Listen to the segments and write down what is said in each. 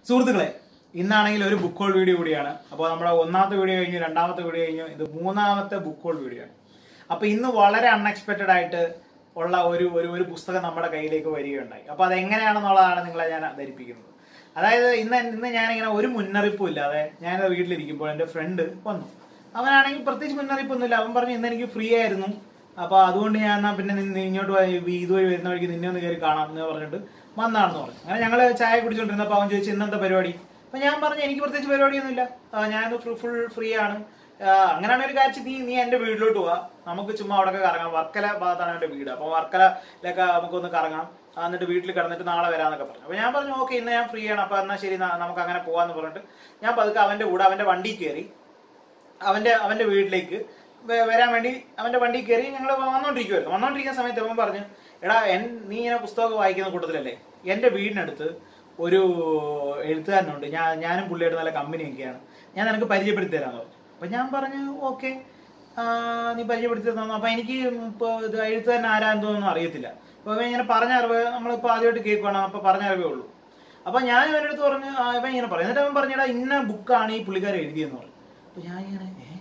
സുഹൃത്തുക്കളെ ഇന്നാണെങ്കിൽ ഒരു ബുക്ക് ഹോൾ വീഡിയോ കൂടിയാണ് അപ്പോൾ നമ്മുടെ ഒന്നാമത്തെ വീഡിയോ കഴിഞ്ഞു രണ്ടാമത്തെ വീഡിയോ കഴിഞ്ഞു ഇത് മൂന്നാമത്തെ ബുക്ക് ഹോൾ വീഡിയോ ആണ് അപ്പോൾ ഇന്ന് വളരെ അൺഎക്സ്പെക്റ്റഡ് ആയിട്ട് ഉള്ള ഒരു ഒരു ഒരു പുസ്തകം നമ്മുടെ കയ്യിലേക്ക് വരികയുണ്ടായി അപ്പോൾ അത് എങ്ങനെയാണെന്നുള്ളതാണ് നിങ്ങളെ ഞാൻ ധരിപ്പിക്കുന്നത് അതായത് ഇന്ന് ഇന്ന് ഞാനിങ്ങനെ ഒരു മുന്നറിയിപ്പും ഇല്ലാതെ ഞാൻ വീട്ടിലിരിക്കുമ്പോൾ എൻ്റെ ഫ്രണ്ട് വന്നു അവനാണെങ്കിൽ പ്രത്യേകിച്ച് മുന്നറിയിപ്പൊന്നുമില്ല അവൻ പറഞ്ഞു ഇന്ന് എനിക്ക് ഫ്രീ ആയിരുന്നു അപ്പൊ അതുകൊണ്ട് ഞാൻ എന്നാ പിന്നെ നിന്നെ ഇങ്ങോട്ട് പോയി ഈ ഇതുവഴി വരുന്ന വഴിക്ക് നിന്നെ ഒന്ന് കയറി കാണാം എന്ന് പറഞ്ഞിട്ട് വന്നാണെന്ന് പറഞ്ഞു അങ്ങനെ ഞങ്ങള് ചായ കുടിച്ചോണ്ടിരുന്നപ്പോ അവൻ ചോദിച്ചു ഇന്നെന്താ പരിപാടി അപ്പൊ ഞാൻ പറഞ്ഞു എനിക്ക് പ്രത്യേകിച്ച് പരിപാടിയൊന്നുമില്ല ആ, ഞാൻ ഫുൾ ഫ്രീ ആണ് ആ, അങ്ങനെയാണെങ്കിൽ ഒരു കാര്യം നീ നീ എന്റെ വീട്ടിലോട്ട് പോവാ നമുക്ക് ചുമ്മാ അവിടെ കറങ്ങാം വർക്കല ഭാഗത്താണ് എന്റെ വീട് അപ്പൊ വർക്കലയിലൊക്കെ നമുക്കൊന്ന് കറങ്ങാം ആ, എന്നിട്ട് വീട്ടിൽ കിടന്നിട്ട് നാളെ വരാന്നൊക്കെ പറഞ്ഞു അപ്പൊ ഞാൻ പറഞ്ഞു ഓക്കെ ഇന്ന് ഞാൻ ഫ്രീ ആണ് അപ്പൊ എന്നാ ശരി ന- നമുക്ക് അങ്ങനെ പോവാന്ന് പറഞ്ഞിട്ട് ഞാൻ പതുക്കെ അവന്റെ കൂടെ അവന്റെ വണ്ടി കയറി അവന്റെ അവന്റെ വീട്ടിലേക്ക് വ- വരാൻ വേണ്ടി അവന്റെ വണ്ടി കയറി ഞങ്ങൾ വന്നോണ്ടിരിക്കുവായിരുന്നു വന്നോണ്ടിരിക്കുന്ന സമയത്ത് അവൻ പറഞ്ഞു എടാ എൻ നീ ഇങ്ങനെ പുസ്തകമൊക്കെ വായിക്കുന്ന കൂട്ടത്തിലല്ലേ എന്റെ വീടിനടുത്ത് ഒരു എഴുത്തുകാരനുണ്ട് ഞാൻ ഞാനും പുള്ളിയായിട്ട് നല്ല കമ്പനിയൊക്കെയാണ് ഞാൻ നിനക്ക് പരിചയപ്പെടുത്തി തരാന്ന് പറഞ്ഞു അപ്പൊ ഞാൻ പറഞ്ഞു ഓക്കെ നീ പരിചയപ്പെടുത്തി തന്നു അപ്പൊ എനിക്ക് ഇപ്പൊ ഇത് എഴുത്തുകാരൻ ആരാന്ന് തോന്നുന്നു അറിയത്തില്ല അപ്പൊ അവൻ ഇങ്ങനെ പറഞ്ഞ അറിവ് നമ്മളിപ്പോ ആദ്യമായിട്ട് കേൾക്കുവാണ് അപ്പൊ പറഞ്ഞ അറിവേ ഉള്ളൂ അപ്പൊ ഞാൻ ഇവന്റെ അടുത്ത് പറഞ്ഞു ആ, ഇവൻ ഇങ്ങനെ പറഞ്ഞു എന്നിട്ട് അവൻ പറഞ്ഞടാ ഇന്ന ബുക്കാണ് ഈ പുള്ളിക്കാരൻ എഴുതിയെന്ന് പറഞ്ഞു അപ്പൊ ഞാൻ ഇങ്ങനെ ഏ?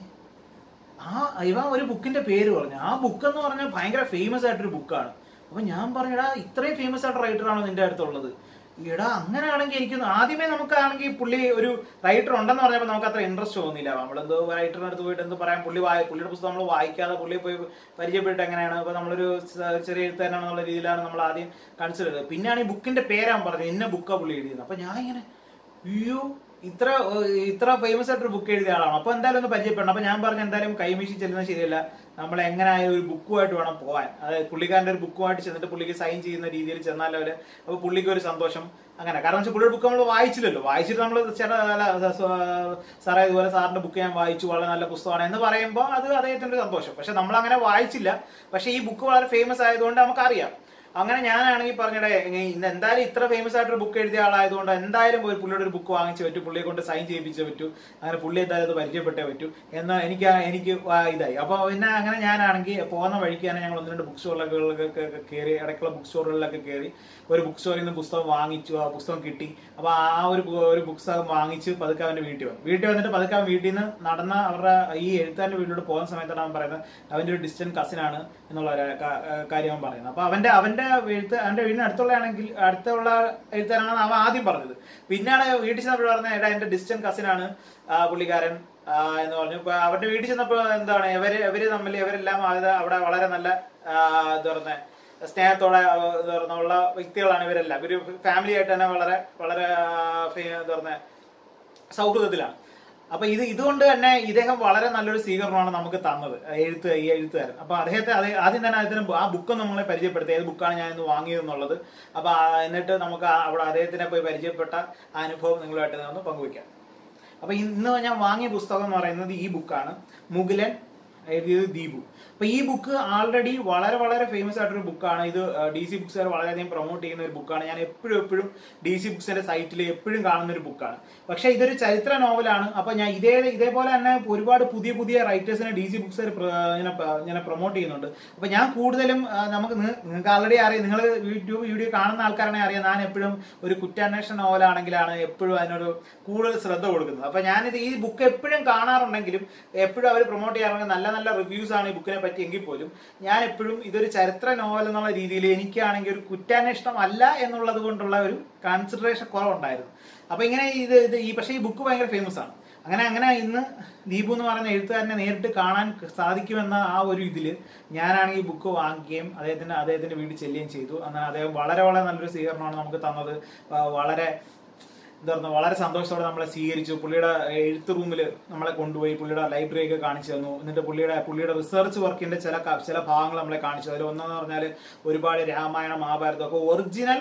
ആ ഇവൻ ഒരു ബുക്കിന്റെ പേര് പറഞ്ഞു ആ ബുക്ക് എന്ന് പറഞ്ഞാൽ ഭയങ്കര ഫേമസ് ആയിട്ടൊരു ബുക്കാണ് അപ്പൊ ഞാൻ പറഞ്ഞടാ ഇത്രയും ഫേമസ് ആയിട്ട് റൈറ്റർ ആണോ നിന്റെ അടുത്തുള്ളത് എടാ അങ്ങനെയാണെങ്കിൽ എനിക്ക് ആദ്യമേ നമുക്കാണെങ്കിൽ പുള്ളി ഒരു റൈറ്റർ ഉണ്ടെന്ന് പറഞ്ഞപ്പോൾ നമുക്ക് അത്ര ഇൻട്രസ്റ്റ് തോന്നിയില്ല നമ്മളെന്തോ റൈറ്ററിന്റെ അടുത്ത് പോയിട്ട് എന്ത് പറയാം പുള്ളി വായി പുള്ളിയുടെ പുസ്തകം നമ്മൾ വായിക്കാതെ പുള്ളിയെ പോയി പരിചയപ്പെട്ട് എങ്ങനെയാണ് അപ്പൊ നമ്മളൊരു സ- ചെറിയ എഴുത്തുകാരനാണെന്നുള്ള രീതിയിലാണ് നമ്മൾ ആദ്യം കൺസിഡർ ചെയ്തത് പിന്നെയാണ് ഈ ബുക്കിന്റെ പേരാൻ പറഞ്ഞത് ഇന്ന ബുക്കാ പുള്ളി എഴുതിയത് അപ്പൊ ഞാൻ ഇങ്ങനെ അയ്യോ ഇത്ര ഏഹ്, ഇത്ര ഫേമസ് ആയിട്ടൊരു ബുക്ക് എഴുതിയ ആളാണ് അപ്പൊ എന്തായാലും ഒന്ന് പരിചയപ്പെടണം അപ്പൊ ഞാൻ പറഞ്ഞു എന്തായാലും കൈമീശി ചെല്ലുന്നത് ശരിയല്ല നമ്മൾ എങ്ങനെയായ ഒരു ബുക്കുമായിട്ട് വേണം പോകാൻ അതായത് പുള്ളിക്കാരന്റെ ഒരു ബുക്കുമായിട്ട് ചെന്നിട്ട് പുള്ളിക്ക് സൈൻ ചെയ്യുന്ന രീതിയിൽ ചെന്നാൽ അവര് അപ്പൊ പുള്ളിക്ക് ഒരു സന്തോഷം അങ്ങനെ കാരണം വെച്ചാൽ പുള്ളിയുടെ ബുക്ക് നമ്മൾ വായിച്ചില്ലല്ലോ വായിച്ചിട്ട് നമ്മൾ ചേട്ടാ അല്ല സ- സ- സാറേ ഇതുപോലെ സാറിന്റെ ബുക്ക് ഞാൻ വായിച്ചു വളരെ നല്ല പുസ്തകമാണ് എന്ന് പറയുമ്പോൾ അത് അദ്ദേഹത്തിന്റെ ഒരു സന്തോഷം പക്ഷെ നമ്മൾ അങ്ങനെ വായിച്ചില്ല പക്ഷെ ഈ ബുക്ക് വളരെ ഫേമസ് ആയതുകൊണ്ട് നമുക്കറിയാം അങ്ങനെ ഞാനാണെങ്കിൽ പറഞ്ഞിടെ ഇന്ന് എന്തായാലും ഇത്ര ഫേമസ് ആയിട്ടൊരു ബുക്ക് എഴുതിയ ആളായതുകൊണ്ട് എന്തായാലും പോയി പുള്ളിയുടെ ഒരു ബുക്ക് വാങ്ങിച്ചു പറ്റൂ പുള്ളിയെ കൊണ്ട് സൈൻ ചെയ്യിപ്പിച്ചേ പറ്റൂ അങ്ങനെ പുള്ളി എന്തായാലും അത് പരിചയപ്പെട്ടേ പറ്റൂ എന്നാൽ എനിക്ക് ആ- എനിക്ക് ആ ഇതായി അപ്പോൾ പിന്നെ അങ്ങനെ ഞാനാണെങ്കിൽ പോകുന്ന വഴിക്ക് തന്നെ ഞങ്ങൾ ഒന്ന് രണ്ട് ബുക്ക് സ്റ്റോറുകളിലൊക്കെ കയറി ഇടയ്ക്കുള്ള ബുക്ക് സ്റ്റോറുകളിലൊക്കെ കയറി ഒരു ബുക്ക് സ്റ്റോറിൽ നിന്ന് പുസ്തകം വാങ്ങിച്ചു ആ പുസ്തകം കിട്ടി അപ്പോൾ ആ ഒരു ബു- ഒരു പുസ്തകം വാങ്ങിച്ച് പതുക്കെ അവന്റെ വീട്ടിൽ വന്നു വീട്ടിൽ വന്നിട്ട് പതുക്കെ അവൻ വീട്ടിൽ നിന്ന് നടന്ന അവരുടെ ഈ എഴുത്താന്റെ വീട്ടിലോട്ട് പോകുന്ന സമയത്താണ് അവൻ പറയുന്നത് അവന്റെ ഒരു ഡിസ്റ്റന്റ് കസിൻ ആണ് എന്നുള്ള ഒരു കാ- കാര്യം അവൻ പറയുന്നത് അപ്പൊ അവന്റെ അവന്റെ എഴുത്ത് അവന്റെ വീടിന് അടുത്തുള്ളതാണെങ്കിൽ അടുത്തുള്ള എഴുത്താനാണ് അവൻ ആദ്യം പറഞ്ഞത് പിന്നാണ് വീട്ടിൽ ചെന്നപ്പോൾ പറഞ്ഞത് എടാ എന്റെ ഡിസ്റ്റന്റ് കസിൻ ആണ് ആ, പുള്ളിക്കാരൻ ആ, എന്ന് പറഞ്ഞു ഇപ്പൊ അവരുടെ വീട്ടിൽ ചെന്നപ്പോൾ എന്താണ് ഇവര് ഇവര് തമ്മിൽ ഇവരെല്ലാം അത് അവിടെ വളരെ നല്ല ആ, എന്താ പറയുന്നത് സ്നേഹത്തോടെ ആ, എന്താ പറയുക ഉള്ള വ്യക്തികളാണ് ഇവരെല്ലാം ഇവര് ഫാമിലി ആയിട്ട് തന്നെ വളരെ വളരെ ആ, ഫേ- എന്താ പറയുന്നത് സൗഹൃദത്തിലാണ് അപ്പൊ ഇത് ഇതുകൊണ്ട് തന്നെ ഇദ്ദേഹം വളരെ നല്ലൊരു സ്വീകരണമാണ് നമുക്ക് തന്നത് എഴുത്ത് ഈ എഴുത്തുകാരൻ അപ്പൊ അദ്ദേഹത്തെ അതേ ആദ്യം തന്നെ അദ്ദേഹത്തിന് ആ ബുക്ക് നമ്മളെ പരിചയപ്പെടുത്തി ഏത് ബുക്കാണ് ഞാൻ ഇന്ന് വാങ്ങിയതെന്നുള്ളത് അപ്പൊ ആ- എന്നിട്ട് നമുക്ക് ആ- അവിടെ അദ്ദേഹത്തിനെ പോയി പരിചയപ്പെട്ട ആ അനുഭവം നിങ്ങളുമായിട്ട് ഞാൻ ഒന്ന് പങ്കുവയ്ക്കാം അപ്പൊ ഇന്ന് ഞാൻ വാങ്ങിയ പുസ്തകം എന്ന് പറയുന്നത് ഈ ബുക്കാണ് മുകിലൻ എഴുതിയത് ദീപു അപ്പൊ ഈ ബുക്ക് ആൾറെഡി വളരെ വളരെ ഫേമസ് ആയിട്ടൊരു ബുക്കാണ് ഇത് ഡി സി ബുക്സുകാർ വളരെയധികം പ്രൊമോട്ട് ചെയ്യുന്ന ഒരു ബുക്കാണ് ഞാൻ എപ്പോഴും എപ്പോഴും ഡി സി ബുക്സിന്റെ സൈറ്റിൽ എപ്പോഴും കാണുന്ന ഒരു ബുക്കാണ് പക്ഷെ ഇതൊരു ചരിത്ര നോവലാണ് അപ്പൊ ഞാൻ ഇതേ ഇതേപോലെ തന്നെ ഒരുപാട് പുതിയ പുതിയ റൈറ്റേഴ്സിനെ ഡി സി ബുക്സുകാർ ഇങ്ങനെ പ- ഇങ്ങനെ പ്രൊമോട്ട് ചെയ്യുന്നുണ്ട് അപ്പൊ ഞാൻ കൂടുതലും ആ, നമുക്ക് നി- നിങ്ങൾക്ക് ആൾറെഡി അറിയാം നിങ്ങൾ യൂട്യൂബ് വീഡിയോ കാണുന്ന ആൾക്കാരാണെങ്കിൽ അറിയാം ഞാൻ എപ്പോഴും ഒരു കുറ്റാന്വേഷണ നോവലാണെങ്കിലാണ് എപ്പോഴും അതിനൊരു കൂടുതൽ ശ്രദ്ധ കൊടുക്കുന്നത് അപ്പൊ ഞാനിത് ഈ ബുക്ക് എപ്പോഴും കാണാറുണ്ടെങ്കിലും എപ്പോഴും അവർ പ്രൊമോട്ട് ചെയ്യാറുണ്ടെങ്കിൽ നല്ല നല്ല റിവ്യൂസ് ആണ് ഈ ബുക്കിനെ പറ്റി എങ്കിൽ പോലും ഞാൻ എപ്പോഴും ഇതൊരു ചരിത്ര നോവൽ എന്നുള്ള രീതിയിൽ എനിക്കാണെങ്കിൽ ഒരു കുറ്റാന്വേഷണം അല്ല എന്നുള്ളത് കൊണ്ടുള്ള ഒരു കൺസിഡറേഷൻ കുറവുണ്ടായിരുന്നു അപ്പൊ ഇങ്ങനെ ഇത് ഇത് ഈ പക്ഷേ ഈ ബുക്ക് ഭയങ്കര ഫേമസ് ആണ് അങ്ങനെ അങ്ങനെ ഇന്ന് ദീപു എന്ന് പറയുന്ന എഴുത്തുകാരനെ നേരിട്ട് കാണാൻ സാധിക്കുമെന്ന ആ ഒരു ഇതിൽ ഞാനാണെങ്കിൽ ഈ ബുക്ക് വാങ്ങിക്കുകയും അദ്ദേഹത്തിന്റെ അദ്ദേഹത്തിന്റെ വീട്ടിൽ ചെല്ലുകയും ചെയ്തു എന്നാൽ അദ്ദേഹം വളരെ വളരെ നല്ലൊരു സ്വീകരണമാണ് നമുക്ക് തന്നത് ആ, വളരെ എന്താ പറയുക വളരെ സന്തോഷത്തോടെ നമ്മളെ സ്വീകരിച്ചു പുള്ളിയുടെ എഴുത്ത് റൂമിൽ നമ്മളെ കൊണ്ടുപോയി പുള്ളിയുടെ ലൈബ്രറി ഒക്കെ കാണിച്ചു തന്നു എന്നിട്ട് പുള്ളിയുടെ പുള്ളിയുടെ റിസർച്ച് വർക്കിന്റെ ചില ക- ചില ഭാഗങ്ങൾ നമ്മളെ കാണിച്ചു അതിൽ ഒന്നെന്ന് പറഞ്ഞാൽ ഒരുപാട് രാമായണം മഹാഭാരതം ഒക്കെ ഒറിജിനൽ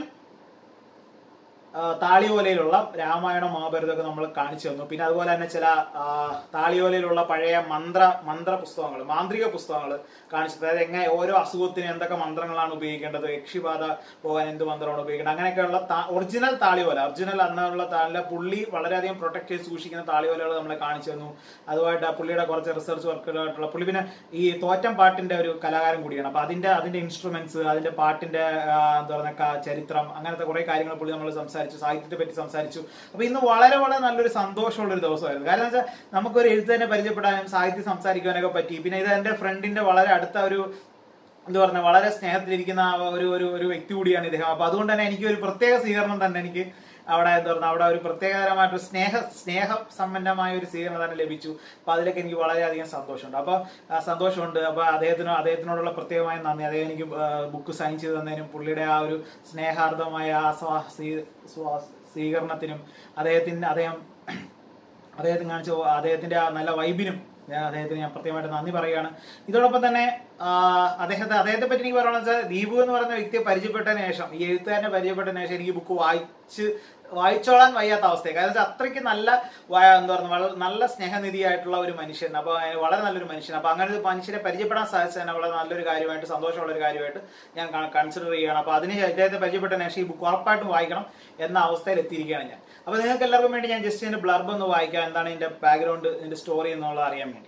ആ, താളിയോലയിലുള്ള രാമായണം മഹാഭാരതമൊക്കെ നമ്മൾ കാണിച്ചു തന്നു പിന്നെ അതുപോലെ തന്നെ ചില ആ, താളിയോലയിലുള്ള പഴയ മന്ത്ര മന്ത്ര പുസ്തകങ്ങൾ മാന്ത്രിക പുസ്തകങ്ങൾ കാണിച്ചു അതായത് എങ്ങനെ ഓരോ അസുഖത്തിന് എന്തൊക്കെ മന്ത്രങ്ങളാണ് ഉപയോഗിക്കേണ്ടത് യക്ഷിബാധ പോകാൻ എന്ത് മന്ത്രമാണ് ഉപയോഗിക്കേണ്ടത് അങ്ങനെയൊക്കെയുള്ള ഒറിജിനൽ താളിയോല ഒറിജിനൽ അന്നുള്ള താളില പുള്ളി വളരെയധികം പ്രൊട്ടക്ട് ചെയ്ത് സൂക്ഷിക്കുന്ന താളിയോലകൾ നമ്മളെ കാണിച്ചു തന്നു അതുമായിട്ട് ആ പുള്ളിയുടെ കുറച്ച് റിസർച്ച് വർക്കുകളായിട്ടുള്ള പുള്ളി പിന്നെ ഈ തോറ്റം പാട്ടിന്റെ ഒരു കലാകാരൻ കൂടിയാണ് അപ്പൊ അതിന്റെ അതിന്റെ ഇൻസ്ട്രുമെന്റ്സ് അതിന്റെ പാട്ടിന്റെ ആ, എന്താ പറയുക ചരിത്രം അങ്ങനത്തെ കുറെ കാര്യങ്ങൾ പുള്ളി നമ്മൾ സംസാരിച്ചു സംസാരിച്ചു സാഹിത്യത്തെ പറ്റി സംസാരിച്ചു അപ്പൊ ഇന്ന് വളരെ വളരെ നല്ലൊരു സന്തോഷമുള്ള ഒരു ദിവസമായിരുന്നു കാരണം വെച്ചാൽ നമുക്കൊരു എഴുത്തന്നെ പരിചയപ്പെടാനും സാഹിത്യം സംസാരിക്കാനൊക്കെ പറ്റി പിന്നെ ഇത് എന്റെ ഫ്രണ്ടിന്റെ വളരെ അടുത്ത ഒരു എന്താ പറഞ്ഞ വളരെ സ്നേഹത്തിലിരിക്കുന്ന ആ ഒരു ഒരു ഒരു വ്യക്തി കൂടിയാണ് ഇദ്ദേഹം അപ്പൊ അതുകൊണ്ട് തന്നെ എനിക്ക് ഒരു പ്രത്യേക സ്വീകരണം തന്നെ എനിക്ക് അവിടെ എന്താ പറഞ്ഞ അവിടെ ഒരു പ്രത്യേകതരമായിട്ടൊരു സ്നേഹ സ്നേഹ സമ്പന്നമായ ഒരു സ്വീകരണം തന്നെ ലഭിച്ചു അപ്പൊ അതിലൊക്കെ എനിക്ക് വളരെയധികം സന്തോഷമുണ്ട് അപ്പൊ ആ, സന്തോഷമുണ്ട് അപ്പൊ അദ്ദേഹത്തിന് അദ്ദേഹത്തിനോടുള്ള പ്രത്യേകമായ നന്ദി അദ്ദേഹം എനിക്ക് ബുക്ക് സൈൻ ചെയ്ത് തന്നതിനും പുള്ളിയുടെ ആ ഒരു സ്നേഹാർദ്ദമായ ആ സ്വാ- സ്വീ- സ്വാ- സ്വീകരണത്തിനും അദ്ദേഹത്തിന് അദ്ദേഹം അദ്ദേഹത്തിന് കാണിച്ച അദ്ദേഹത്തിന്റെ ആ നല്ല വൈബിനും ഞാൻ അദ്ദേഹത്തിന് ഞാൻ പ്രത്യേകമായിട്ട് നന്ദി പറയുകയാണ് ഇതോടൊപ്പം തന്നെ ആ, അദ്ദേഹത്തെ അദ്ദേഹത്തെ പറ്റി എനിക്ക് പറയുന്നത് വെച്ചാൽ ദീപു എന്ന് പറയുന്ന വ്യക്തിയെ പരിചയപ്പെട്ടതിന് ശേഷം ഈ എഴുത്തുകാരനെ പരിചയപ്പെട്ടതിന് ശേഷം എനിക്ക് ബുക്ക് വായിച്ച് വായിച്ചോളാൻ വയ്യാത്ത അവസ്ഥയാണ് കാരണം വെച്ചാൽ അത്രയ്ക്ക് നല്ല വ- എന്താ പറയുക വള- നല്ല സ്നേഹനിധിയായിട്ടുള്ള ഒരു മനുഷ്യൻ അപ്പൊ അയാൾ വളരെ നല്ലൊരു മനുഷ്യൻ അപ്പൊ അങ്ങനെ ഒരു മനുഷ്യനെ പരിചയപ്പെടാൻ സാധിച്ചത് തന്നെ വളരെ നല്ലൊരു കാര്യമായിട്ട് സന്തോഷമുള്ള ഒരു കാര്യമായിട്ട് ഞാൻ കൺസിഡർ ചെയ്യുകയാണ് അപ്പൊ അതിന് ഇദ്ദേഹത്തെ പരിചയപ്പെട്ടതിന് ശേഷം ഈ ബുക്ക് ഉറപ്പായിട്ടും വായിക്കണം എന്ന അവസ്ഥയിൽ എത്തിയിരിക്കുകയാണ് ഞാൻ അപ്പൊ നിങ്ങൾക്ക് എല്ലാവർക്കും വേണ്ടി ഞാൻ ജസ്റ്റ് ഇതിന്റെ ബ്ലർബ് ഒന്ന് വായിക്കാം എന്താണ് ഇതിന്റെ ബാക്ക്ഗ്രൗണ്ട് ഇതിന്റെ സ്റ്റോറി എന്നുള്ളത് അറിയാൻ വേണ്ടി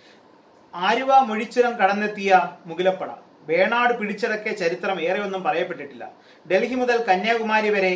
ആലുവ മൊഴിച്ചുരം കടന്നെത്തിയ മുകിലപ്പട വേണാട് പിടിച്ചടക്കിയ ചരിത്രം ഏറെ ഒന്നും പറയപ്പെട്ടിട്ടില്ല ഡൽഹി മുതൽ കന്യാകുമാരി വരെ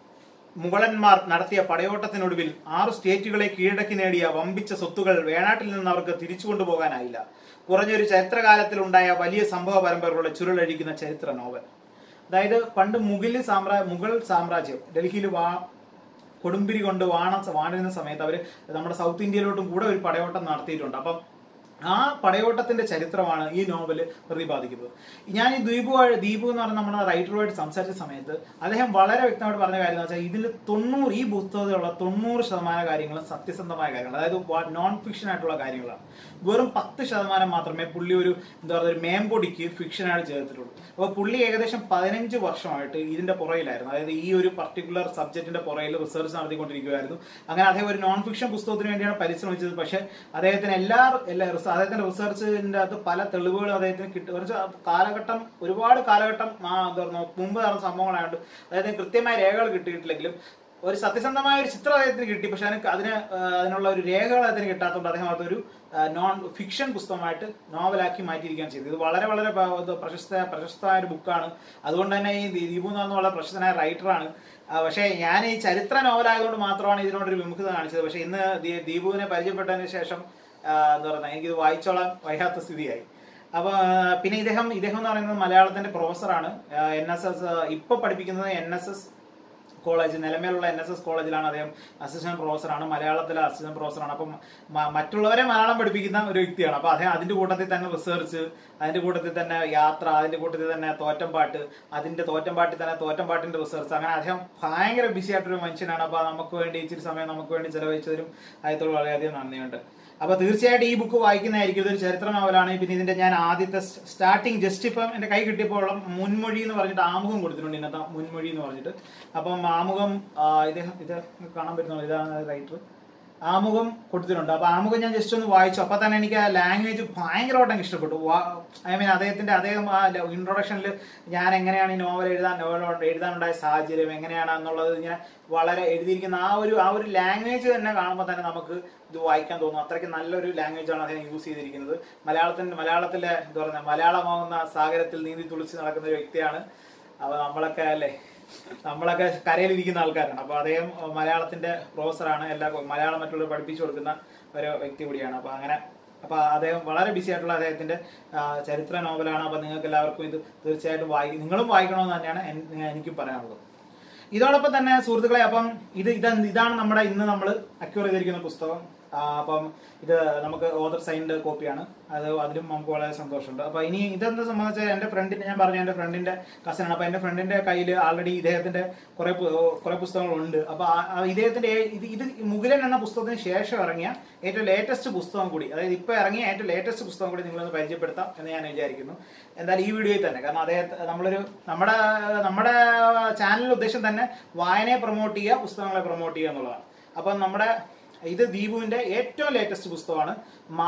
മുഗളന്മാർ നടത്തിയ പടയോട്ടത്തിനൊടുവിൽ ആറു സ്റ്റേറ്റുകളെ കീഴടക്കി നേടിയ വമ്പിച്ച സ്വത്തുകൾ വേണാട്ടിൽ നിന്ന് അവർക്ക് തിരിച്ചു കൊണ്ടുപോകാനായില്ല കുറഞ്ഞൊരു ചരിത്രകാലത്തിൽ ഉണ്ടായ വലിയ സംഭവ പരമ്പരകളുടെ ചുരുളഴിക്കുന്ന ചരിത്ര നോവൽ അതായത് പണ്ട് മുഗിൽ സാമ്രാ മുഗൾ സാമ്രാജ്യം ഡൽഹിയിൽ വാ കൊടുമ്പിരി കൊണ്ട് വാണ വാണിരുന്ന സമയത്ത് അവർ നമ്മുടെ സൗത്ത് ഇന്ത്യയിലോട്ടും കൂടെ ഒരു പടയോട്ടം നടത്തിയിട്ടുണ്ട് അപ്പം ആ പടയോട്ടത്തിന്റെ ചരിത്രമാണ് ഈ നോവല് പ്രതിപാദിക്കുന്നത് ഞാൻ ഈ ദീപു വഴി- ദീപു എന്ന് പറഞ്ഞ നമ്മുടെ റൈറ്ററുമായിട്ട് സംസാരിച്ച സമയത്ത് അദ്ദേഹം വളരെ വ്യക്തമായിട്ട് പറഞ്ഞ കാര്യം എന്ന് വെച്ചാൽ ഇതിൽ തൊണ്ണൂറ് ഈ പുസ്തകത്തിലുള്ള തൊണ്ണൂറ് ശതമാനം കാര്യങ്ങളും സത്യസന്ധമായ കാര്യങ്ങൾ അതായത് നോൺ ഫിക്ഷൻ ആയിട്ടുള്ള കാര്യങ്ങളാണ് വെറും പത്ത് ശതമാനം മാത്രമേ പുള്ളി ഒരു എന്താ പറയുക ഒരു മേമ്പൊടിക്ക് ഫിക്ഷനായിട്ട് ചേർത്തിട്ടുള്ളൂ അപ്പോൾ പുള്ളി ഏകദേശം പതിനഞ്ച് വർഷമായിട്ട് ഇതിന്റെ പുറയിലായിരുന്നു അതായത് ഈ ഒരു പർട്ടിക്കുലർ സബ്ജക്റ്റിന്റെ പുറയിൽ റിസർച്ച് നടത്തിക്കൊണ്ടിരിക്കുകയായിരുന്നു അങ്ങനെ അദ്ദേഹം ഒരു നോൺ ഫിക്ഷൻ പുസ്തകത്തിന് വേണ്ടിയാണ് പരിശ്രമിച്ചത് പക്ഷേ അദ്ദേഹത്തിന് എല്ലാ എല്ലാ റിസ- അദ്ദേഹത്തിന്റെ റിസർച്ചിന്റെ അകത്ത് പല തെളിവുകളും അദ്ദേഹത്തിന് കിട്ടി ഒരു ച- കാലഘട്ടം ഒരുപാട് കാലഘട്ടം ആ എന്താ പറയുക മുമ്പ് നടന്ന സംഭവങ്ങളായതുകൊണ്ട് അദ്ദേഹത്തിന് കൃത്യമായ രേഖകൾ കിട്ടിയിട്ടില്ലെങ്കിലും ഒരു സത്യസന്ധമായ ഒരു ചിത്രം അദ്ദേഹത്തിന് കിട്ടി പക്ഷെ അതിന് അതിന് ആ, അതിനുള്ള ഒരു രേഖകൾ അദ്ദേഹത്തിന് കിട്ടാത്തതുകൊണ്ട് അദ്ദേഹം അതൊരു നോൺ ഫിക്ഷൻ പുസ്തകമായിട്ട് നോവലാക്കി മാറ്റിയിരിക്കുകയാണ് ചെയ്തത് ഇത് വളരെ വളരെ പ- ഇത് പ്രശസ്ത പ്രശസ്തമായ ഒരു ബുക്കാണ് അതുകൊണ്ട് തന്നെ ഈ ദീപു എന്ന് പറഞ്ഞ വളരെ പ്രശസ്തനായ റൈറ്ററാണ് പക്ഷേ ഞാൻ ഈ ചരിത്ര നോവലായതുകൊണ്ട് മാത്രമാണ് ഇതിനോടൊരു വിമുഖത കാണിച്ചത് പക്ഷെ ഇന്ന് ദീ- ദീപുവിനെ പരിചയപ്പെട്ടതിന് ശേഷം ആ, എന്താ പറയുക എനിക്കിത് വായിച്ചോളാൻ വയ്യാത്ത സ്ഥിതിയായി അപ്പൊ ആ, പിന്നെ ഇദ്ദേഹം ഇദ്ദേഹം എന്ന് പറയുന്നത് മലയാളത്തിന്റെ പ്രൊഫസറാണ് എൻ എസ് എസ് ഇപ്പൊ പഠിപ്പിക്കുന്നത് എൻ എസ് എസ് കോളേജ് നിലമേലുള്ള എൻ എസ് എസ് കോളേജിലാണ് അദ്ദേഹം അസിസ്റ്റന്റ് പ്രൊഫസറാണ് മലയാളത്തിലെ അസിസ്റ്റന്റ് പ്രൊഫസറാണ് അപ്പം മ- മറ്റുള്ളവരെ മലയാളം പഠിപ്പിക്കുന്ന ഒരു വ്യക്തിയാണ് അപ്പൊ അദ്ദേഹം അതിന്റെ കൂട്ടത്തിൽ തന്നെ റിസർച്ച് അതിന്റെ കൂട്ടത്തിൽ തന്നെ യാത്ര അതിന്റെ കൂട്ടത്തിൽ തന്നെ തോറ്റംപാട്ട് അതിന്റെ തോറ്റംപാട്ടിൽ തന്നെ തോറ്റംപാട്ടിന്റെ റിസർച്ച് അങ്ങനെ അദ്ദേഹം ഭയങ്കര ബിസി ആയിട്ടൊരു മനുഷ്യനാണ് അപ്പൊ നമുക്ക് വേണ്ടി ഇച്ചിരി സമയം നമുക്ക് വേണ്ടി ചെലവഴിച്ചതിനും അദ്ദേഹത്തോട് വളരെയധികം നന്ദിയുണ്ട് അപ്പൊ തീർച്ചയായിട്ടും ഈ ബുക്ക് വായിക്കുന്നതായിരിക്കും ഇതൊരു ചരിത്ര നോവലാണ് പിന്നെ ഇതിന്റെ ഞാൻ ആദ്യത്തെ സ്റ്റാർട്ടിങ് ജസ്റ്റ് ഇപ്പം എന്റെ കൈ കിട്ടിയപ്പോൾ ഉള്ള മുൻമൊഴി എന്ന് പറഞ്ഞിട്ട് ആമുഖം കൊടുത്തിട്ടുണ്ട് ഇന്നത്തെ മുൻമൊഴി എന്ന് പറഞ്ഞിട്ട് അപ്പം ആമുഖം ആ, ഇദ്ദേഹം ഇത് കാണാൻ പറ്റുന്നുള്ളൂ ഇതാണ് റൈറ്റർ ആമുഖം കൊടുത്തിട്ടുണ്ട് അപ്പൊ ആമുഖം ഞാൻ ജസ്റ്റ് ഒന്ന് വായിച്ചു അപ്പൊ തന്നെ എനിക്ക് ആ ലാംഗ്വേജ് ഭയങ്കരമായിട്ട് അങ്ങ് ഇഷ്ടപ്പെട്ടു ഐ മീൻ അദ്ദേഹത്തിന്റെ അദ്ദേഹം ആ ഇൻട്രൊഡക്ഷനിൽ ഞാൻ എങ്ങനെയാണ് ഈ നോവൽ എഴുതാൻ നോവൽ എഴുതാനുണ്ടായ സാഹചര്യം എങ്ങനെയാണ് എന്നുള്ളത് ഇങ്ങനെ വളരെ എഴുതിയിരിക്കുന്ന ആ ഒരു ആ ഒരു ലാംഗ്വേജ് തന്നെ കാണുമ്പോൾ തന്നെ നമുക്ക് ഇത് വായിക്കാൻ തോന്നും അത്രയ്ക്ക് നല്ലൊരു ലാംഗ്വേജ് ആണ് അദ്ദേഹം യൂസ് ചെയ്തിരിക്കുന്നത് മലയാളത്തിന്റെ മലയാളത്തിലെ എന്താ പറയുക മലയാളമാകുന്ന സാഗരത്തിൽ നീന്തി തുളിച്ച് നടക്കുന്ന ഒരു വ്യക്തിയാണ് അപ്പൊ നമ്മളൊക്കെ അല്ലേ നമ്മളൊക്കെ കരയിലിരിക്കുന്ന ആൾക്കാരാണ് അപ്പൊ അദ്ദേഹം മലയാളത്തിന്റെ പ്രൊഫസറാണ് എല്ലാ മലയാളം മറ്റുള്ളവർ പഠിപ്പിച്ചു കൊടുക്കുന്ന ഒരു വ്യക്തി കൂടിയാണ് അപ്പൊ അങ്ങനെ അപ്പൊ അദ്ദേഹം വളരെ ബിസി ആയിട്ടുള്ള അദ്ദേഹത്തിന്റെ ആ, ചരിത്ര നോവലാണ് അപ്പൊ നിങ്ങൾക്ക് എല്ലാവർക്കും ഇത് തീർച്ചയായിട്ടും വായി നിങ്ങളും വായിക്കണമെന്ന് തന്നെയാണ് എൻ- എനിക്കും പറയാനുള്ളത് ഇതോടൊപ്പം തന്നെ സുഹൃത്തുക്കളെ അപ്പം ഇത് ഇത് ഇതാണ് നമ്മുടെ ഇന്ന് നമ്മൾ അക്യൂർ ചെയ്തിരിക്കുന്ന പുസ്തകം ആ, അപ്പം ഇത് നമുക്ക് ഓദർ സൈൻഡ് കോപ്പിയാണ് അത് അതിലും നമുക്ക് വളരെ സന്തോഷമുണ്ട് അപ്പൊ ഇനി ഇതെന്താ സംബന്ധിച്ചാൽ എന്റെ ഫ്രണ്ടിന്റെ ഞാൻ പറഞ്ഞു എന്റെ ഫ്രണ്ടിന്റെ കസിനാണ് അപ്പൊ എന്റെ ഫ്രണ്ടിന്റെ കയ്യിൽ ആൾറെഡി ഇദ്ദേഹത്തിന്റെ കുറെ കുറെ പുസ്തകങ്ങളുണ്ട് അപ്പൊ ആ- ആ ഇദ്ദേഹത്തിന്റെ ഏ- ഇത് ഇത് മുകിലൻ എന്ന പുസ്തകത്തിന് ശേഷം ഇറങ്ങിയ ഏറ്റവും ലേറ്റസ്റ്റ് പുസ്തകം കൂടി അതായത് ഇപ്പൊ ഇറങ്ങിയ ഏറ്റവും ലേറ്റസ്റ്റ് പുസ്തകം കൂടി നിങ്ങളൊന്ന് പരിചയപ്പെടുത്താം എന്ന് ഞാൻ വിചാരിക്കുന്നു എന്തായാലും ഈ വീഡിയോയിൽ തന്നെ കാരണം അദ്ദേഹത്തെ നമ്മളൊരു നമ്മുടെ നമ്മുടെ ചാനലിന്റെ ഉദ്ദേശം തന്നെ വായനയെ പ്രൊമോട്ട് ചെയ്യുക പുസ്തകങ്ങളെ പ്രൊമോട്ട് ചെയ്യുക എന്നുള്ളതാണ് അപ്പം നമ്മുടെ ഇത് ദീപുവിന്റെ ഏറ്റവും ലേറ്റസ്റ്റ് പുസ്തകമാണ് മാ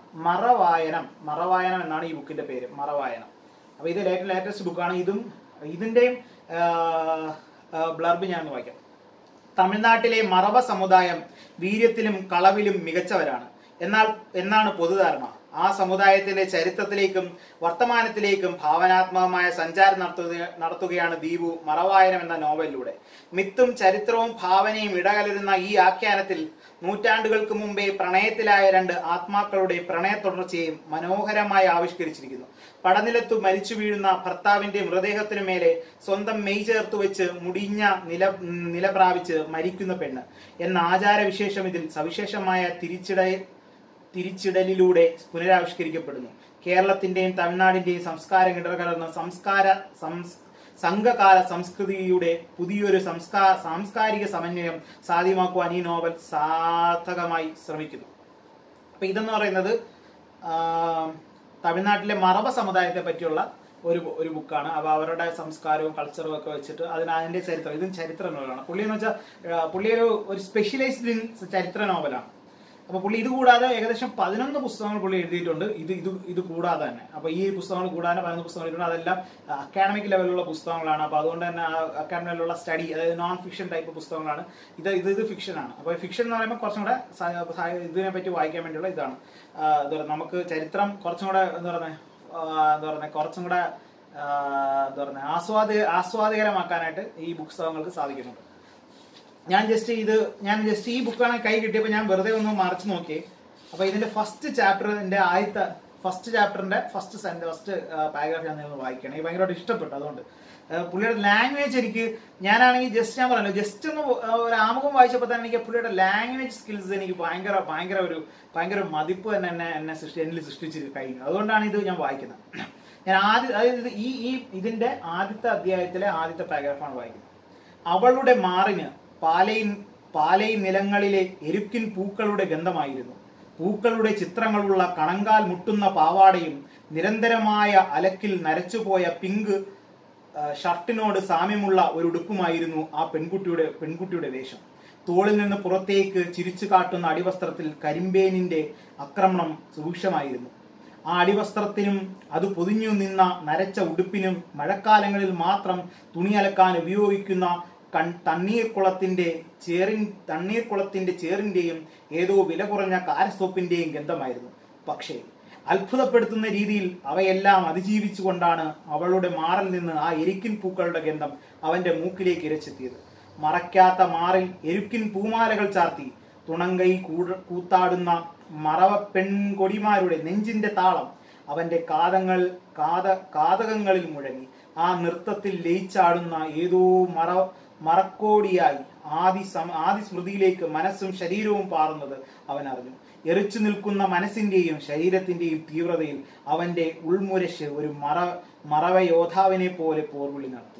മറവായനം മറവായനം എന്നാണ് ഈ ബുക്കിന്റെ പേര് മറവായനം അപ്പൊ ഇത് ഏറ്റവും ലേറ്റസ്റ്റ് ബുക്കാണ് ഇതും ഇതിന്റെയും ബ്ലർബ് ഞാൻ ഒന്ന് വായിക്കാം തമിഴ്നാട്ടിലെ മറവ സമുദായം വീര്യത്തിലും കളവിലും മികച്ചവരാണ് എന്നാൽ എന്നാണ് പൊതുധാരണ ആ സമുദായത്തിന്റെ ചരിത്രത്തിലേക്കും വർത്തമാനത്തിലേക്കും ഭാവനാത്മകമായ സഞ്ചാരം നടത്തുക നടത്തുകയാണ് ദീപു മറവായനം എന്ന നോവലിലൂടെ മിത്തും ചരിത്രവും ഭാവനയും ഇടകലരുന്ന ഈ ആഖ്യാനത്തിൽ നൂറ്റാണ്ടുകൾക്ക് മുമ്പേ പ്രണയത്തിലായ രണ്ട് ആത്മാക്കളുടെ പ്രണയ തുടർച്ചയും മനോഹരമായി ആവിഷ്കരിച്ചിരിക്കുന്നു പടനിലത്തു മരിച്ചു വീഴുന്ന ഭർത്താവിന്റെ മൃതദേഹത്തിനു മേലെ സ്വന്തം മെയ് ചേർത്തു വെച്ച് മുടിഞ്ഞ നില നില പ്രാപിച്ച് മരിക്കുന്ന പെണ്ണ് എന്ന ആചാരവിശേഷം ഇതിൽ സവിശേഷമായ തിരിച്ചിട തിരിച്ചിടലിലൂടെ പുനരാവിഷ്കരിക്കപ്പെടുന്നു കേരളത്തിന്റെയും തമിഴ്നാടിന്റെയും സംസ്കാരം ഇടകലർന്ന സംസ്കാര സംസ് സംഘകാല സംസ്കൃതിയുടെ പുതിയൊരു സംസ്കാ സാംസ്കാരിക സമന്വയം സാധ്യമാക്കുവാൻ ഈ നോവൽ സാർത്ഥകമായി ശ്രമിക്കുന്നു അപ്പൊ ഇതെന്ന് പറയുന്നത് ആ, തമിഴ്നാട്ടിലെ മറവ സമുദായത്തെ പറ്റിയുള്ള ഒരു ഒരു ബുക്കാണ് അപ്പൊ അവരുടെ സംസ്കാരവും കൾച്ചറും ഒക്കെ വെച്ചിട്ട് അതിന് അതിന്റെ ചരിത്രം ഇതും ചരിത്ര നോവലാണ് പുള്ളി എന്ന് വെച്ചാൽ പുള്ളി ഒരു ഒരു സ്പെഷ്യലൈസ്ഡ് ഇൻ ചരിത്ര നോവലാണ് അപ്പൊ പുള്ളി ഇത് കൂടാതെ ഏകദേശം പതിനൊന്ന് പുസ്തകങ്ങൾ പുള്ളി എഴുതിയിട്ടുണ്ട് ഇത് ഇത് ഇത് കൂടാതെ തന്നെ അപ്പൊ ഈ പുസ്തകങ്ങൾ കൂടാതെ പതിനൊന്ന് പുസ്തകങ്ങൾ എഴുതിയിട്ടുണ്ട് അതെല്ലാം അക്കാഡമിക് ലെവലിലുള്ള പുസ്തകങ്ങളാണ് അപ്പൊ അതുകൊണ്ട് തന്നെ അക്കാഡമിക് ലെവലിലുള്ള സ്റ്റഡി അതായത് നോൺ ഫിക്ഷൻ ടൈപ്പ് പുസ്തകങ്ങളാണ് ഇത് ഇത് ഇത് ഫിക്ഷൻ ആണ് അപ്പൊ ഫിക്ഷൻ എന്ന് പറയുമ്പോൾ കുറച്ചും കൂടെ സ- സ- ഇതിനെ പറ്റി വായിക്കാൻ വേണ്ടിയുള്ള ഇതാണ് ആ, എന്താ പറയുക നമുക്ക് ചരിത്രം കുറച്ചും കൂടെ എന്താ പറയുന്നത് എന്താ പറയുന്നത് കുറച്ചും കൂടെ ആ, എന്താ പറയുന്നത് ആസ്വാദ ആസ്വാദികരമാക്കാനായിട്ട് ഈ പുസ്തകങ്ങൾക്ക് സാധിക്കുന്നുണ്ട് ഞാൻ ജസ്റ്റ് ഇത് ഞാൻ ജസ്റ്റ് ഈ ബുക്കാണ് കൈ കിട്ടിയപ്പോൾ ഞാൻ വെറുതെ ഒന്ന് മറിച്ച് നോക്കി അപ്പൊ ഇതിന്റെ ഫസ്റ്റ് ചാപ്റ്ററിന്റെ ആദ്യത്തെ ഫസ്റ്റ് ചാപ്റ്ററിന്റെ ഫസ്റ്റ് സെന്റ് ഫസ്റ്റ് പാരഗ്രാഫ് ഞാൻ നിന്ന് വായിക്കണം എനിക്ക് ഭയങ്കരമായിട്ട് ഇഷ്ടപ്പെട്ടു അതുകൊണ്ട് ആ, പുള്ളിയുടെ ലാംഗ്വേജ് എനിക്ക് ഞാനാണെങ്കിൽ ജസ്റ്റ് ഞാൻ പറഞ്ഞല്ലോ ജസ്റ്റ് ഒന്ന് ആ, ഒരു ആമുഖം വായിച്ചപ്പോൾ തന്നെ എനിക്ക് പുള്ളിയുടെ ലാംഗ്വേജ് സ്കിൽസ് എനിക്ക് ഭയങ്കര ഭയങ്കര ഒരു ഭയങ്കര മതിപ്പ് തന്നെ എന്നെ എന്നെ സൃഷ്ടി എന്നിൽ സൃഷ്ടിച്ച് കഴിഞ്ഞു അതുകൊണ്ടാണ് ഇത് ഞാൻ വായിക്കുന്നത് ഞാൻ ആദ്യ അതായത് ഇത് ഈ ഈ ഇതിന്റെ ആദ്യത്തെ അധ്യായത്തിലെ ആദ്യത്തെ പാരഗ്രാഫാണ് വായിക്കുന്നത് അവളുടെ മാറിന് പാലയിൻ പാലയിൻ നിലങ്ങളിലെ എരുക്കിൻ പൂക്കളുടെ ഗന്ധമായിരുന്നു പൂക്കളുടെ ചിത്രങ്ങളുള്ള കണങ്കാൽ മുട്ടുന്ന പാവാടയും നിരന്തരമായ അലക്കിൽ നരച്ചുപോയ പിങ്ക് ആ, ഷർട്ടിനോട് സാമ്യമുള്ള ഒരു ഉടുപ്പുമായിരുന്നു ആ പെൺകുട്ടിയുടെ പെൺകുട്ടിയുടെ വേഷം തോളിൽ നിന്ന് പുറത്തേക്ക് ചിരിച്ചു കാട്ടുന്ന അടിവസ്ത്രത്തിൽ കരിമ്പേനിന്റെ ആക്രമണം സൂക്ഷ്മമായിരുന്നു ആ അടിവസ്ത്രത്തിനും അത് പൊതിഞ്ഞു നിന്ന നരച്ച ഉടുപ്പിനും മഴക്കാലങ്ങളിൽ മാത്രം തുണി അലക്കാൻ ഉപയോഗിക്കുന്ന കൺ തണ്ണീർക്കുളത്തിന്റെ ചേറിൻ തണ്ണീർക്കുളത്തിന്റെ ചേറിന്റെയും ഏതോ വില കുറഞ്ഞ കാരസോപ്പിന്റെയും ഗന്ധമായിരുന്നു പക്ഷേ അത്ഭുതപ്പെടുത്തുന്ന രീതിയിൽ അവയെല്ലാം അതിജീവിച്ചുകൊണ്ടാണ് അവളുടെ മാറിൽ നിന്ന് ആ എരിക്കിൻ പൂക്കളുടെ ഗന്ധം അവന്റെ മൂക്കിലേക്ക് ഇരച്ചെത്തിയത് മറയ്ക്കാത്ത മാറിൽ എരുക്കിൻ പൂമാലകൾ ചാർത്തി തുണങ്കൈ കൂട- കൂത്താടുന്ന മറവ പെൺകൊടിമാരുടെ നെഞ്ചിന്റെ താളം അവന്റെ കാതങ്ങൾ കാത കാതകങ്ങളിൽ മുഴങ്ങി ആ നൃത്തത്തിൽ ലയിച്ചാടുന്ന ഏതോ മറ മറക്കോടിയായി ആദി സം ആദി സ്മൃതിയിലേക്ക് മനസ്സും ശരീരവും പാറുന്നത് അവൻ അറിഞ്ഞു എറിച്ചു നിൽക്കുന്ന മനസ്സിന്റെയും ശരീരത്തിന്റെയും തീവ്രതയിൽ അവന്റെ ഉൾമുരശ് ഒരു മറ മറവ യോദ്ധാവിനെ പോലെ പോർവിളി നടത്തി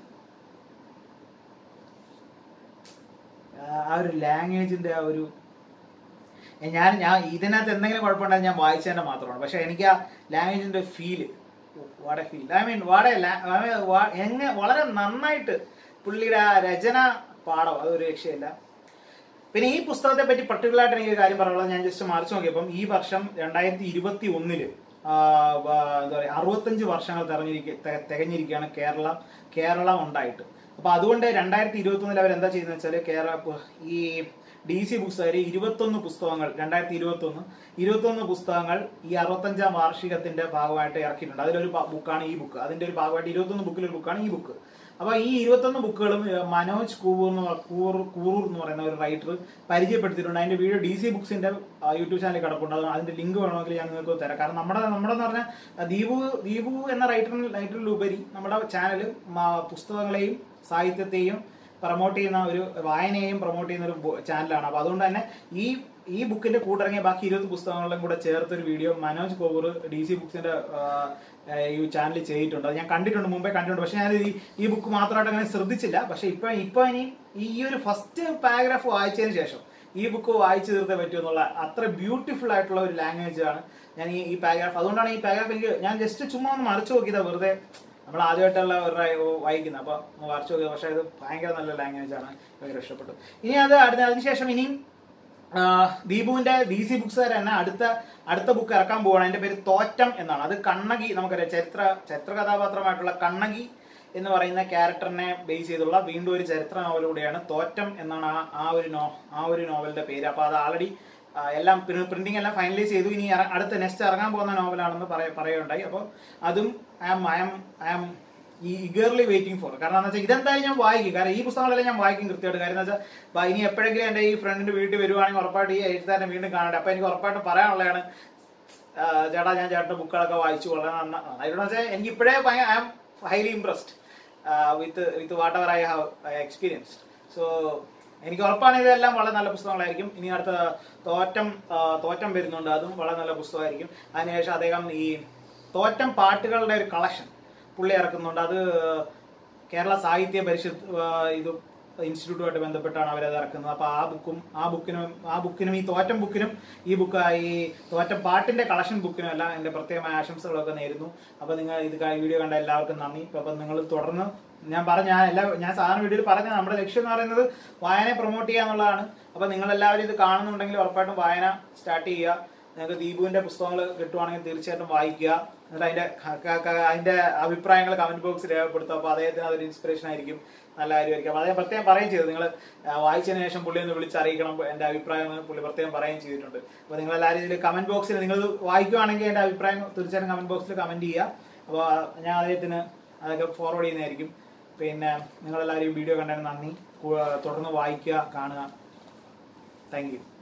ആ ഒരു ലാംഗ്വേജിന്റെ ആ ഒരു ഏ, ഞാൻ ഞാൻ ഇതിനകത്ത് എന്തെങ്കിലും കുഴപ്പമുണ്ടെങ്കിൽ ഞാൻ വായിച്ചതിന്റെ മാത്രമാണ് പക്ഷെ എനിക്ക് ആ ലാംഗ്വേജിന്റെ ഫീല് വാടെ ഫീൽ ഐ മീൻ വാടെ എങ്ങനെ വളരെ നന്നായിട്ട് പുള്ളിയുടെ ആ രചന പാഠം അതൊരു രക്ഷയില്ല പിന്നെ ഈ പുസ്തകത്തെ പറ്റി പർട്ടിക്കുലർ ആയിട്ട് എനിക്ക് ഒരു കാര്യം പറയാനുള്ളത് ഞാൻ ജസ്റ്റ് മറിച്ച് നോക്കിയപ്പം ഈ വർഷം രണ്ടായിരത്തി ഇരുപത്തി ഒന്നില് എന്താ പറയുക അറുപത്തഞ്ച് വർഷങ്ങൾ തെരഞ്ഞിരിക്ക തെ- തികഞ്ഞിരിക്കുകയാണ് കേരളം കേരളം ഉണ്ടായിട്ട് അപ്പൊ അതുകൊണ്ട് രണ്ടായിരത്തി ഇരുപത്തി ഒന്നിൽ അവർ എന്താ ചെയ്യുന്നത് വെച്ചാൽ കേരള പ- ഈ ഡി സി ബുക്സുകാർ ഇരുപത്തൊന്ന് പുസ്തകങ്ങൾ രണ്ടായിരത്തി ഇരുപത്തി ഒന്ന് ഇരുപത്തൊന്ന് പുസ്തകങ്ങൾ ഈ അറുപത്തഞ്ചാം വാർഷികത്തിന്റെ ഭാഗമായിട്ട് ഇറക്കിയിട്ടുണ്ട് അതിലൊരു പ- ബുക്കാണ് ഈ ബുക്ക് അതിന്റെ ഒരു ഭാഗമായിട്ട് ഇരുപത്തൊന്ന് ബുക്കിലൊരു ബുക്കാണ് ഈ ബുക്ക് അപ്പൊ ഈ ഇരുപത്തൊന്ന് ബുക്കുകളും ഏഹ്, മനോജ് കൂവൂർ എന്ന് പറ- കൂർ കൂറൂർ എന്ന് പറയുന്ന ഒരു റൈറ്റർ പരിചയപ്പെടുത്തിയിട്ടുണ്ട് അതിന്റെ വീഡിയോ ഡി സി ബുക്സിന്റെ ആ, യൂട്യൂബ് ചാനലിൽ കിടപ്പുണ്ട് അത് അതിന്റെ ലിങ്ക് വേണമെങ്കിൽ ഞാൻ നിങ്ങൾക്ക് തരാം കാരണം നമ്മുടെ നമ്മുടെ എന്ന് പറഞ്ഞാൽ ആ, ദീപു ദീപു എന്ന റൈറ്ററിന് റൈറ്ററിലുപരി നമ്മുടെ ചാനൽ പുസ്തകങ്ങളെയും സാഹിത്യത്തെയും പ്രൊമോട്ട് ചെയ്യുന്ന ഒരു വായനയെയും പ്രൊമോട്ട് ചെയ്യുന്ന ഒരു ബു- ചാനലാണ് അപ്പൊ അതുകൊണ്ട് തന്നെ ഈ ഈ ബുക്കിന്റെ കൂട്ടിറങ്ങിയ ബാക്കി ഇരുപത് പുസ്തകങ്ങളിലും കൂടെ ചേർത്തൊരു video Manoj Kovoor D C ബുക്സിന്റെ ആ, ആ, ഈ ചാനലിൽ ചെയ്തിട്ടുണ്ട് അത് ഞാൻ കണ്ടിട്ടുണ്ട് മുമ്പേ കണ്ടിട്ടുണ്ട് പക്ഷെ ഞാൻ ഈ ഈ ബുക്ക് മാത്രമായിട്ട് അങ്ങനെ ശ്രദ്ധിച്ചില്ല പക്ഷെ ഇപ്പൊ ഇപ്പൊ ഇനി ഈ ഒരു ഫസ്റ്റ് പാരഗ്രാഫ് വായിച്ചതിന് ശേഷം ഈ ബുക്ക് വായിച്ചു തീർത്തേ പറ്റൂ എന്നുള്ള അത്ര ബ്യൂട്ടിഫുൾ ആയിട്ടുള്ള ഒരു ലാംഗ്വേജ് ആണ് ഞാൻ ഈ ഈ പാരഗ്രാഫ് അതുകൊണ്ടാണ് ഈ പാരഗ്രാഫ് എനിക്ക് ഞാൻ ജസ്റ്റ് ചുമ്മാ ഒന്ന് മറിച്ചു നോക്കിയതാ വെറുതെ നമ്മൾ ആദ്യമായിട്ടുള്ള ഒരു റൈ- വായിക്കുന്നത് അപ്പൊ ഒന്ന് മറിച്ചു നോക്കിയത് പക്ഷെ ഇത് ഭയങ്കര നല്ല ലാംഗ്വേജ് ആണ് ഭയങ്കര ഇഷ്ടപ്പെട്ടു ഇനി അത് അടുത്ത അതിനുശേഷം ഇനിയും ആ, ദീപുവിന്റെ ഡി സി ബുക്സുകാർ തന്നെ അടുത്ത അടുത്ത ബുക്ക് ഇറക്കാൻ പോവാണ് അതിന്റെ പേര് തോറ്റം എന്നാണ് അത് കണ്ണകി നമുക്കറിയാം ചരിത്ര ചരിത്ര കഥാപാത്രമായിട്ടുള്ള കണ്ണകി എന്ന് പറയുന്ന ക്യാരക്ടറിനെ ബേസ് ചെയ്തുള്ള വീണ്ടും ഒരു ചരിത്ര നോവൽ കൂടിയാണ് തോറ്റം എന്നാണ് ആ ആ ഒരു നോ ആ ഒരു നോവലിന്റെ പേര് അപ്പൊ അത് ആൾറെഡി ആ, എല്ലാം പ്രിന്റിംഗ് എല്ലാം ഫൈനലൈസ് ചെയ്തു ഇനി ഇറ- അടുത്ത നെക്സ്റ്റ് ഇറങ്ങാൻ പോകുന്ന നോവലാണെന്ന് പറയ പറയുകയുണ്ടായി അപ്പോൾ അതും I am I am I am ഈ ഇഗർലി വെയിറ്റിംഗ് ഫോർ കാരണം എന്താ വെച്ചാൽ ഇതെന്തായാലും ഞാൻ വായിക്കും കാരണം ഈ പുസ്തകങ്ങളെല്ലാം ഞാൻ വായിക്കും കൃത്യമായിട്ട് കാര്യം എന്താ വെച്ചാൽ ഇനി എപ്പോഴെങ്കിലും എൻ്റെ ഈ ഫ്രണ്ടിന്റെ വീട്ടിൽ വരുവാണെങ്കിൽ ഉറപ്പായിട്ട് ഈ എഴുത്താനെ വീണ്ടും കാണട്ടെ അപ്പൊ എനിക്ക് ഉറപ്പായിട്ടും പറയാനുള്ളതാണ് ആ, ചേട്ടാ ഞാൻ ചേട്ടൻ്റെ ബുക്കുകളൊക്കെ വായിച്ചു വളരെ നന്നായിട്ട് വെച്ചാൽ എനിക്ക് ഇപ്പോഴേ I am highly impressed with with whatever I have experience so എനിക്ക് ഉറപ്പാണ് ഇതെല്ലാം വളരെ നല്ല പുസ്തകങ്ങളായിരിക്കും ഇനി അടുത്ത തോറ്റം ആ, തോറ്റം വരുന്നുണ്ട് അതും വളരെ നല്ല പുസ്തകമായിരിക്കും അതിനുശേഷം അദ്ദേഹം ഈ തോറ്റം പാട്ടുകളുടെ ഒരു കളക്ഷൻ പുള്ളി ഇറക്കുന്നുണ്ട് അത് കേരള സാഹിത്യ പരിഷത്ത് ആ, ഇത് ഇൻസ്റ്റിറ്റ്യൂട്ടുമായിട്ട് ബന്ധപ്പെട്ടാണ് അവരത് ഇറക്കുന്നത് അപ്പൊ ആ ബുക്കും ആ ബുക്കിനും ആ ബുക്കിനും ഈ തോറ്റം ബുക്കിനും ഈ ബുക്ക് ഈ തോറ്റം പാട്ടിന്റെ കളക്ഷൻ ബുക്കിനും എല്ലാം എന്റെ പ്രത്യേകമായ ആശംസകളൊക്കെ നേരുന്നു അപ്പൊ നിങ്ങൾ ഇത് ക- വീഡിയോ കണ്ട എല്ലാവർക്കും നന്ദി അപ്പൊ നിങ്ങൾ തുടർന്ന് ഞാൻ പറഞ്ഞ ഞാൻ എല്ലാ ഞാൻ സാധാരണ വീഡിയോയിൽ പറഞ്ഞ നമ്മുടെ ലക്ഷ്യം എന്ന് പറയുന്നത് വായനയെ പ്രൊമോട്ട് ചെയ്യുക എന്നുള്ളതാണ് അപ്പൊ നിങ്ങൾ എല്ലാവരും ഇത് കാണുന്നുണ്ടെങ്കിൽ ഉറപ്പായിട്ടും വായന സ്റ്റാർട്ട് ചെയ്യുക നിങ്ങൾക്ക് ദീപുവിന്റെ പുസ്തകങ്ങൾ കിട്ടുവാണെങ്കിൽ തീർച്ചയായിട്ടും വായിക്കുക എന്നിട്ട് അതിന്റെ ക- ക- ക- അതിന്റെ അഭിപ്രായങ്ങൾ കമന്റ് ബോക്സിൽ രേഖപ്പെടുത്തുക അപ്പൊ അദ്ദേഹത്തിന് അതൊരു ഇൻസ്പിറേഷൻ ആയിരിക്കും നല്ല കാര്യമായിരിക്കും അപ്പൊ അദ്ദേഹം പ്രത്യേകം പറയുകയും ചെയ്തു നിങ്ങൾ വായിച്ചതിന് ശേഷം പുള്ളി ഒന്ന് വിളിച്ചറിയിക്കണം എന്റെ അഭിപ്രായം എന്ന് പുള്ളി പ്രത്യേകം പറയുകയും ചെയ്തിട്ടുണ്ട് അപ്പൊ നിങ്ങൾ എല്ലാവരും ഇതിൽ കമന്റ് ബോക്സിൽ നിങ്ങൾ വായിക്കുവാണെങ്കിൽ എന്റെ അഭിപ്രായം തീർച്ചയായിട്ടും കമന്റ് ബോക്സിൽ കമന്റ് ചെയ്യുക അപ്പോൾ ഞാൻ അദ്ദേഹത്തിന് അതൊക്കെ ഫോർവേഡ് ചെയ്യുന്നതായിരിക്കും പിന്നെ നിങ്ങളെല്ലാവരും വീഡിയോ കണ്ടതിന് നന്ദി കു- തുടർന്ന് വായിക്കുക കാണുക താങ്ക് യു